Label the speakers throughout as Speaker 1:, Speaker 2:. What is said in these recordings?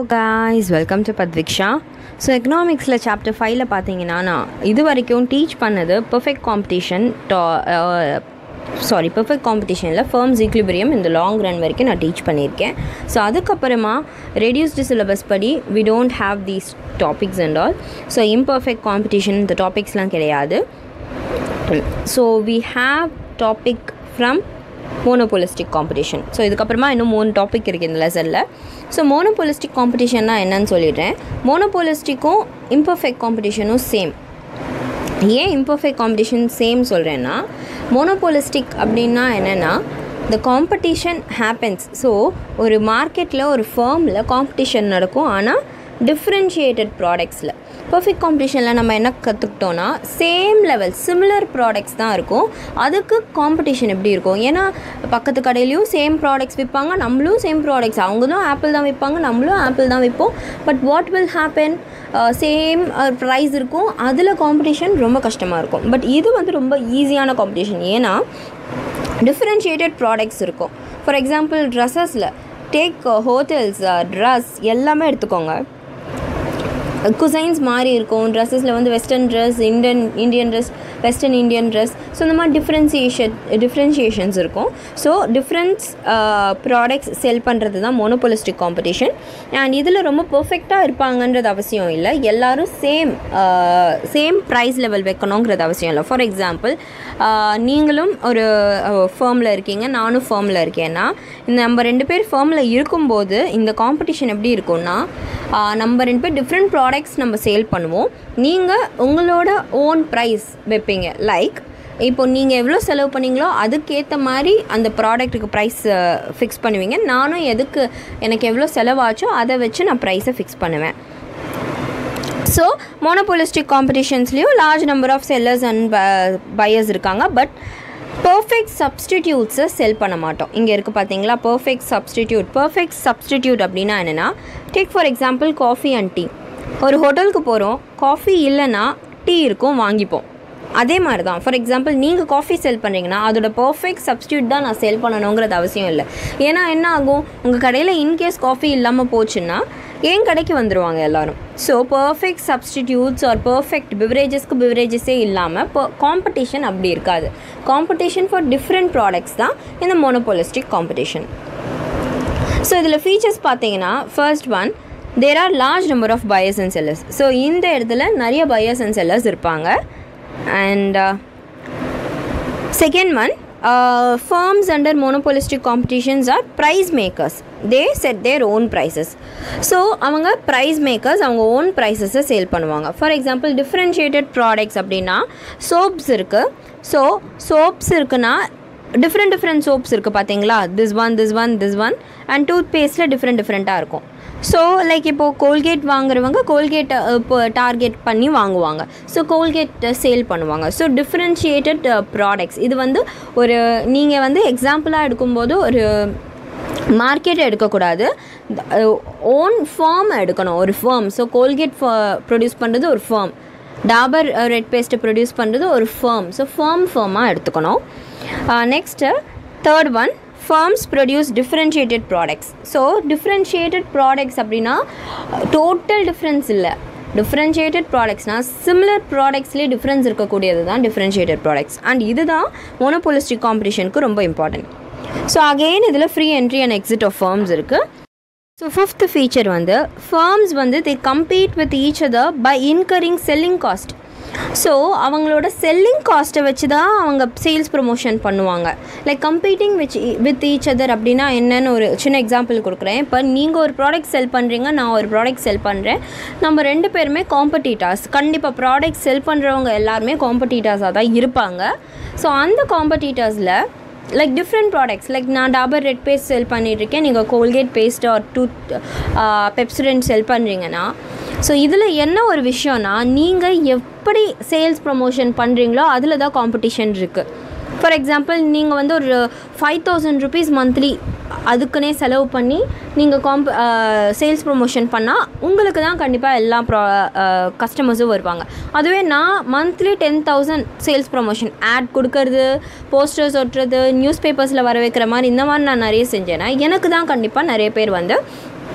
Speaker 1: guys welcome to பத்விக்ஷா so எக்கனாமிக்ஸில் chapter ஃபைவ்ல பார்த்தீங்கன்னா நான் இது வரைக்கும் டீச் பண்ணது பெர்ஃபெக்ட் காம்படிஷன் சாரி பெர்ஃபெக்ட் காம்படிஷனில் ஃபர்ம்ஸ் ஈக்லிபிரியம் இந்த லாங் ரன் வரைக்கும் நான் டீச் பண்ணியிருக்கேன் ஸோ அதுக்கப்புறமா ரெடியூஸ்டு சிலபஸ் படி we don't have these topics and all so imperfect competition இந்த டாபிக்ஸ்லாம் கிடையாது so we have topic from monopolistic competition so இதுக்கப்புறமா இன்னும் மூணு டாபிக் இருக்குது இந்த லெசனில் ஸோ மோனோபோலிஸ்டிக் காம்படிஷன்னா என்னன்னு சொல்லிடுறேன் மோனோபோலிஸ்டிக்கும் இம்பர்ஃபெக்ட் காம்படிஷனும் சேம் ஏன் இம்பர்ஃபெக்ட் காம்படிஷன் சேம் சொல்கிறேன்னா மோனோபோலிஸ்டிக் அப்படின்னா என்னென்னா the காம்படிஷன் ஹேப்பன்ஸ் ஸோ ஒரு மார்க்கெட்டில் ஒரு ஃபேர்மில் காம்படிஷன் நடக்கும் ஆனால் டிஃப்ரென்ஷியேட்டட் ப்ராடக்ட்ஸில் பர்ஃபெக்ட் காம்படிஷனில் நம்ம என்ன கற்றுக்கிட்டோன்னா சேம் லெவல் சிமிலர் ப்ராடக்ட்ஸ் தான் இருக்கும் அதுக்கு காம்படிஷன் எப்படி இருக்கும் ஏன்னா பக்கத்து கடையிலையும் சேம் ப்ராடக்ட்ஸ் விற்பாங்க நம்மளும் சேம் ப்ராடக்ட்ஸ் அவங்க தான் ஆப்பிள் தான் விற்பாங்க நம்மளும் ஆப்பிள் தான் விற்போம் but what will happen same price இருக்கும் அதில் காம்படிஷன் ரொம்ப கஷ்டமாக இருக்கும் பட் இது வந்து ரொம்ப ஈஸியான காம்படிஷன் ஏன்னா டிஃப்ரென்ஷியேட்டட் ப்ராடக்ட்ஸ் இருக்கும் ஃபார் எக்ஸாம்பிள் ட்ரெஸ்ஸஸில் டேக் ஹோட்டல்ஸ் ட்ரெஸ் எல்லாமே எடுத்துக்கோங்க குசைன்ஸ் மாறி இருக்கும் ட்ரெஸ்ஸஸில் வந்து western dress Indian Indian dress western Indian dress so இந்த மாதிரி டிஃப்ரென்சியேஷன் டிஃப்ரென்ஷியேஷன்ஸ் இருக்கும் ஸோ டிஃப்ரெண்ட்ஸ் ப்ராடக்ட்ஸ் செல் பண்ணுறது தான் மோனோபோலிஸ்டிக் காம்படிஷன் அண்ட் இதில் ரொம்ப பர்ஃபெக்டாக இருப்பாங்கன்றது அவசியம் இல்லை எல்லோரும் சேம் சேம் ப்ரைஸ் லெவல் வைக்கணுங்கிறது அவசியம் இல்லை ஃபார் எக்ஸாம்பிள் நீங்களும் ஒரு ஃபேர்மில் இருக்கீங்க நானும் ஃபேர்மில் இருக்கேன்னா இந்த நம்ம ரெண்டு பேர் ஃபேர்மில் இருக்கும்போது இந்த காம்படிஷன் எப்படி இருக்கும்னா நம்ம ரெண்டு பேர் டிஃப்ரெண்ட் ப்ராடக்ட்ஸ் நம்ம சேல் பண்ணுவோம் நீங்கள் உங்களோட ஓன் ப்ரைஸ் வைப்பீங்க லைக் இப்போ நீங்கள் எவ்வளோ செலவு பண்ணீங்களோ அதுக்கேற்ற மாதிரி அந்த ப்ராடக்ட்டுக்கு ப்ரைஸ் ஃபிக்ஸ் பண்ணுவீங்க நானும் எதுக்கு எனக்கு எவ்வளோ செலவாச்சோ அதை வச்சு நான் ப்ரைஸை ஃபிக்ஸ் பண்ணுவேன் ஸோ மோனோபோலிஸ்டிக் காம்படிஷன்ஸ்லேயும் large number of sellers and buyers இருக்காங்க பட் பர்ஃபெக்ட் சப்ஸ்டிடியூட்ஸை செல் பண்ண மாட்டோம் இங்கே இருக்குது பார்த்தீங்களா பர்ஃபெக்ட் சப்ஸ்டிடியூட் பர்ஃபெக்ட் சப்ஸ்டிடியூட் அப்படின்னா என்னென்னா take for example coffee and tea ஒரு ஹோட்டலுக்கு போகிறோம் காஃபி இல்லைன்னா டீ இருக்கும் வாங்கிப்போம் அதே மாதிரி தான் ஃபார் எக்ஸாம்பிள் நீங்கள் காஃபி செல் பண்ணுறீங்கன்னா அதோட பர்ஃபெக்ட் சப்ஸ்டியூட் தான் நான் செல் பண்ணணுங்கிறது அவசியம் இல்லை ஏன்னா என்ன ஆகும் உங்கள் கடையில் இன்கேஸ் காஃபி இல்லாமல் போச்சுன்னா என் கடைக்கு வந்துடுவாங்க எல்லோரும் so perfect substitutes are perfect பிவரேஜஸ்க்கு பிவரேஜஸே இல்லாமல் இப்போ காம்படிஷன் அப்படி இருக்காது காம்படிஷன் ஃபார் டிஃப்ரெண்ட் ப்ராடக்ட்ஸ் தான் இந்த மோனோபோலிஸ்டிக் காம்படிஷன் ஸோ இதில் ஃபீச்சர்ஸ் பார்த்தீங்கன்னா first one there are large number of buyers and sellers so இந்த இடத்துல நிறைய பயர்ஸ் அண்ட் செல்லர்ஸ் இருப்பாங்க and second one firms under monopolistic competitions are price makers they set their own prices so அவங்க price makers அவங்க own ப்ரைஸஸை sale பண்ணுவாங்க for example differentiated products அப்படின்னா soaps இருக்குது ஸோ சோப்ஸ் இருக்குன்னா டிஃப்ரெண்ட் டிஃப்ரெண்ட் சோப்ஸ் இருக்குது பார்த்தீங்களா this one this one this one and டூத் பேஸ்ட்டில் டிஃப்ரெண்ட் டிஃப்ரெண்ட்டாக இருக்கும் ஸோ லைக் இப்போது கோல்கேட் வாங்குறவங்க கோல்கேட்டை இப்போ டார்கெட் பண்ணி வாங்குவாங்க ஸோ கோல்கேட் சேல் பண்ணுவாங்க ஸோ டிஃப்ரென்ஷியேட்டட் ப்ராடக்ட்ஸ் இது வந்து ஒரு நீங்கள் வந்து எக்ஸாம்பிளாக எடுக்கும்போது ஒரு மார்க்கெட் எடுக்கக்கூடாது ஓன் ஃபார்ம் எடுக்கணும் ஒரு ஃபார்ம் ஸோ கோல்கேட் ப்ரொடியூஸ் பண்ணுறது ஒரு ஃபார்ம் டாபர் ரெட் பேஸ்ட்டை ப்ரொடியூஸ் பண்ணுறது ஒரு ஃபார்ம் ஸோ ஃபார்ம் ஃபார்மாக எடுத்துக்கணும் next third one firms produce differentiated products so differentiated products அப்படின்னா டோட்டல் டிஃப்ரென்ஸ் இல்லை டிஃப்ரென்ஷியேட்டட் ப்ராடக்ட்ஸ்னால் சிமிலர் ப்ராடக்ட்ஸ்லேயே டிஃப்ரென்ஸ் இருக்கக்கூடியது தான் டிஃப்ரென்ஷியேட்டட் ப்ராடக்ட்ஸ் அண்ட் இதுதான் மோனோபோலிஸ்டிக் காம்படிஷனுக்கு ரொம்ப இம்பார்ட்டன்ட் ஸோ அகெயின் இதில் free entry and exit of firms இருக்குது ஸோ ஃபிஃப்த் ஃபீச்சர் வந்து ஃபார்ம்ஸ் வந்து the compete with each other by incurring selling cost so அவங்களோட செல்லிங் காஸ்ட்டை வச்சு தான் அவங்க சேல்ஸ் ப்ரொமோஷன் பண்ணுவாங்க like competing which with each other அப்படின்னா என்னன்னு ஒரு சின்ன எக்ஸாம்பிள் கொடுக்குறேன் இப்போ நீங்கள் ஒரு ப்ராடக்ட் செல் பண்ணுறீங்க நான் ஒரு ப்ராடக்ட் செல் பண்ணுறேன் நம்ம ரெண்டு பேருமே காம்படிட்டர்ஸ் கண்டிப்பாக ப்ராடக்ட் செல் பண்ணுறவங்க எல்லாருமே காம்படிட்டர்ஸாக தான் இருப்பாங்க ஸோ அந்த காம்படிட்டர்ஸில் லைக் டிஃப்ரெண்ட் ப்ராடக்ட்ஸ் லைக் நான் டாபர் ரெட் பேஸ்ட் செல் பண்ணிகிட்ருக்கேன் நீங்கள் Colgate paste or tooth Pepsodent sell பண்ணுறீங்கன்னா ஸோ இதில் என்ன ஒரு விஷயம்னா நீங்கள் எப்படி சேல்ஸ் ப்ரொமோஷன் பண்ணுறீங்களோ அதில் தான் காம்படிஷன் இருக்குது ஃபார் எக்ஸாம்பிள் நீங்கள் வந்து ஒரு ஃபைவ் தௌசண்ட் ருபீஸ் மந்த்லி அதுக்குன்னே செலவு பண்ணி நீங்கள் காம்ப் சேல்ஸ் ப்ரொமோஷன் பண்ணால் உங்களுக்கு தான் கண்டிப்பாக எல்லா ப்ரா கஸ்டமர்ஸும் வருவாங்க அதுவே நான் monthly ten thousand sales promotion ad கொடுக்கறது போஸ்டர்ஸ் ஒட்டுறது நியூஸ் பேப்பர்ஸில் வர வைக்கிற மாதிரி இந்த மாதிரி நான் நிறைய செஞ்சேன்னா எனக்கு தான் கண்டிப்பாக நிறைய பேர் வந்து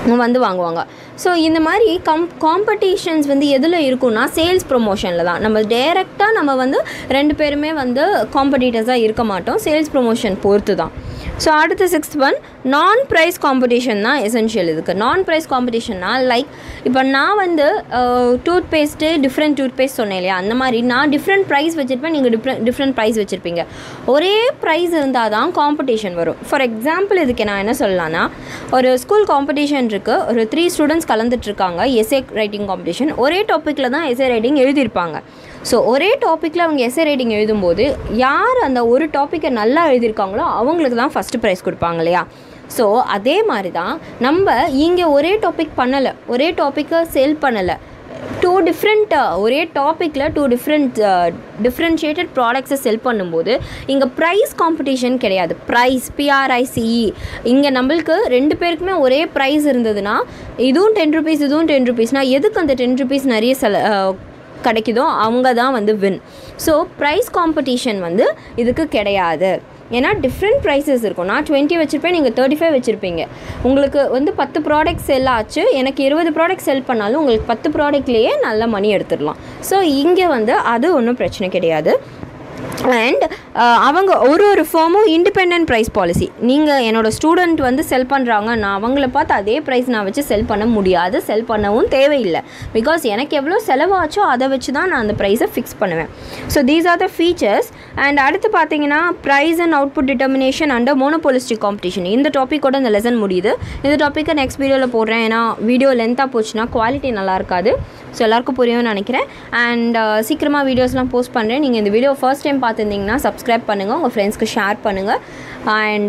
Speaker 1: வந்து வாங்குவாங்க ஸோ இந்த மாதிரி கம் காம்படிஷன்ஸ் வந்து எதில் இருக்கும்னா சேல்ஸ் ப்ரொமோஷனில் தான் நம்ம டேரெக்டாக நம்ம வந்து ரெண்டு பேருமே வந்து காம்படிட்டர்ஸாக இருக்க மாட்டோம் சேல்ஸ் ப்ரொமோஷன் பொறுத்து தான் ஸோ அடுத்த சிக்ஸ்த் ஒன் நான் ப்ரைஸ் காம்படிஷன் தான் எசென்ஷியல் இதுக்கு நான் ப்ரைஸ் காம்படிஷன்னா லைக் இப்போ நான் வந்து toothpaste different toothpaste சொன்னேன் இல்லையா அந்த மாதிரி நான் டிஃப்ரெண்ட் ப்ரைஸ் வச்சுருப்பேன் நீங்கள் டிஃப்ரெண்ட் டிஃப்ரெண்ட் ப்ரைஸ் வச்சுருப்பீங்க ஒரே ப்ரைஸ் இருந்தால் தான் காம்படிஷன் வரும் ஃபார் எக்ஸாம்பிள் இதுக்கு நான் என்ன சொல்லலாம்னா ஒரு ஸ்கூல் காம்படிஷன் இருக்குது ஒரு த்ரீ ஸ்டூடெண்ட்ஸ் கலந்துட்டுருக்காங்க எஸ்ஏ ரைட்டிங் காம்படிஷன் ஒரே டாப்பிக்கில் தான் எஸ்ஏ ரைட்டிங் எழுதியிருப்பாங்க ஸோ ஒரே டாப்பிக்கில் அவங்க எஸ்ஏ ரைட்டிங் எழுதும்போது யார் அந்த ஒரு டாப்பிக்கை நல்லா எழுதியிருக்காங்களோ அவங்களுக்கு தான் ஃபஸ்ட்டு ப்ரைஸ் கொடுப்பாங்க இல்லையா ஸோ அதே மாதிரி தான் நம்ம இங்கே ஒரே டாபிக் பண்ணலை ஒரே டாப்பிக்கை செல் பண்ணலை டூ டிஃப்ரெண்ட் ஒரே டாப்பிக்கில் டூ டிஃப்ரெண்ட் டிஃப்ரென்ஷியேட்டட் ப்ராடக்ட்ஸை செல் பண்ணும்போது இங்கே ப்ரைஸ் காம்படிஷன் கிடையாது ப்ரைஸ் பிஆர்ஐசிஇ இங்கே நம்மளுக்கு ரெண்டு பேருக்குமே ஒரே ப்ரைஸ் இருந்ததுன்னா இதுவும் டென் ருபீஸ் இதுவும் டென் ருபீஸ்னால் எதுக்கு அந்த டென் ருபீஸ் நிறைய செல கிடைக்குதோ அவங்க தான் வந்து வின் ஸோ ப்ரைஸ் காம்படிஷன் வந்து இதுக்கு கிடையாது ஏன்னா டிஃப்ரெண்ட் ப்ரைஸஸ் இருக்கும் நான் டுவெண்ட்டி வச்சுருப்பேன் நீங்கள் தேர்ட்டி ஃபைவ் வச்சுருப்பீங்க உங்களுக்கு வந்து பத்து ப்ராடக்ட் செல் ஆச்சு எனக்கு இருபது ப்ராடக்ட் செல் பண்ணாலும் உங்களுக்கு பத்து ப்ராடக்ட்லேயே நல்ல மணி எடுத்துடலாம் ஸோ இங்கே வந்து அது ஒன்றும் பிரச்சனை கிடையாது அண்ட் அவங்க ஒரு ஒரு ஃபார்மும் இண்டிபெண்ட் ப்ரைஸ் பாலிசி நீங்கள் என்னோடய ஸ்டூடெண்ட் வந்து செல் பண்ணுறாங்க நான் அவங்கள பார்த்து அதே ப்ரைஸ் நான் வச்சு செல் பண்ண முடியாது செல் பண்ணவும் தேவையில்லை பிகாஸ் எனக்கு எவ்வளோ செலவாச்சோ அதை வச்சு தான் நான் அந்த ப்ரைஸை ஃபிக்ஸ் பண்ணுவேன் so these are the features and அடுத்து பார்த்தீங்கன்னா price and output determination under monopolistic competition இந்த டாப்பிக்கோட இந்த லெசன் முடியுது இந்த டாப்பிக்கை நெக்ஸ்ட் வீடியோவில் போடுறேன் ஏன்னா வீடியோ லென்த்தாக போச்சுன்னா குவாலிட்டி நல்லா இருக்காது ஸோ எல்லாருக்கும் புரியும்னு நினைக்கிறேன் அண்ட் சீக்கிரமாக வீடியோஸ்லாம் போஸ்ட் பண்ணுறேன் நீங்கள் இந்த வீடியோ ஃபர்ஸ்ட் டைம் பார்த்துருந்தீங்கன்னா சப்ஸ்கிரைப் பண்ணுங்கள் உங்கள் ஃப்ரெண்ட்ஸ்க்கு ஷேர் பண்ணுங்கள் அண்ட்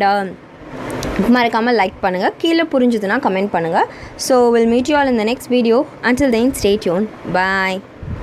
Speaker 1: மறக்காமல் லைக் பண்ணுங்கள் கீழே புரிஞ்சுதுன்னா கமெண்ட் பண்ணுங்கள் so will meet you all இந்த next video until then stay tuned பாய்